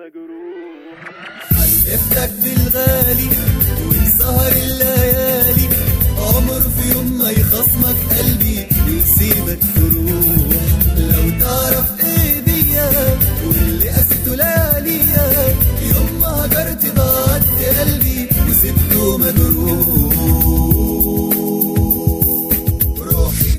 مجروح حلفتك بالغالي وسهر الليالي عمر في يوم ما يخصمك قلبي ويسيبك تروح لو تعرف ايه بيا واللي قسيته لياليا يوم ما هجرت بعدت قلبي وسبته مجروح روحي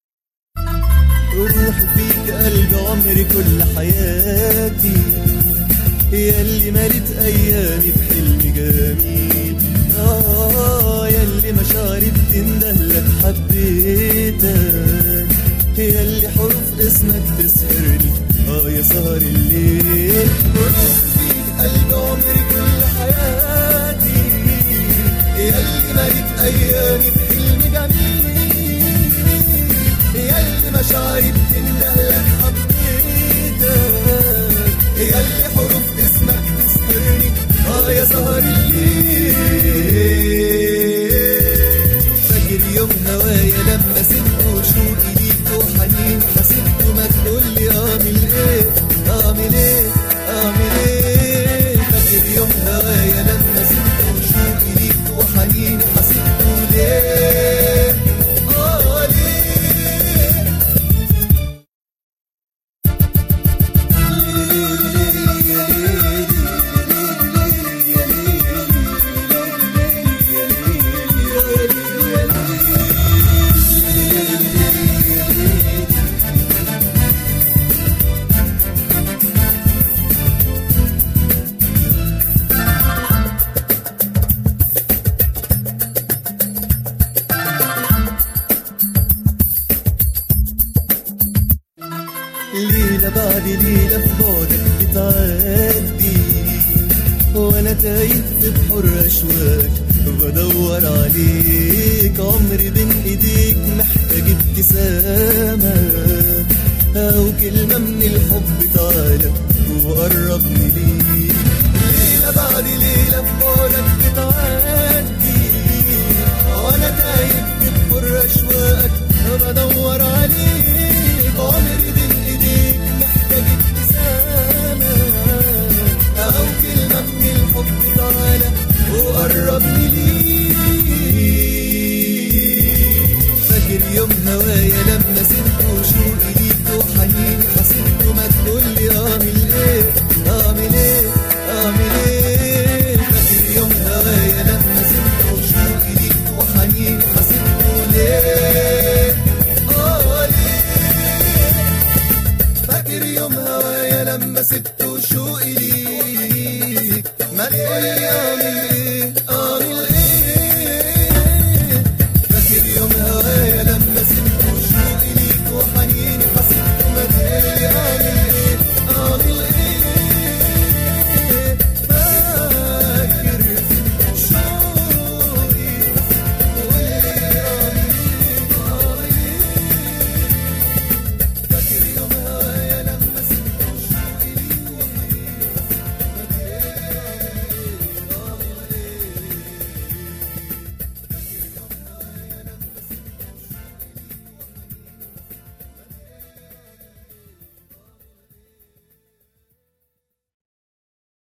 روحي فيك قلبي عمري كل حياتي ياللي مالت ايامي بحلم جميل اه ياللي مشاعري بتندهلك حبيتك ياللي حروف اسمك تسحرني اه يا سهر الليل روح فيك قلب عمري كل حياتي ياللي مالت ايامي بحلم جميل ياللي مشاعري بتندهلك حبيتك ياللي حروف اسمك تسحرني اه يا سهر الليل فاكر يوم هوايا لما سبت وشوقي ليك وحنين حسبت ما تقولي اعمل ايه اعمل ايه اعمل ايه فاكر يوم هوايا لما سبت وشوقي ليك وحنين حسبت ليه اه ليه ليلة بعد ليلة في بعدك بتعدي وانا تايه في بحر اشواك بدور عليك عمري بين ايديك محتاج ابتسامة او كلمة من الحب تعالى وقربني ليك ليلة بعد ليلة في بعدك بتعدي وانا تايه في بحر اشواك بدور عليك عمري بين ايديك محتاج ابتسامة او كلمة من الحب تعالى وقربني ليك فاكر يوم هوايا لما سبت وشوقي ليك وحنين حسبت ما تقولي اعمل ايه اعمل ايه اعمل ايه فاكر يوم هوايا لما سبت وشوقي ليك وحنين حسبت ليه اه ليه فاكر يوم هوايا لما سبت وشوقي ليك ما تقولي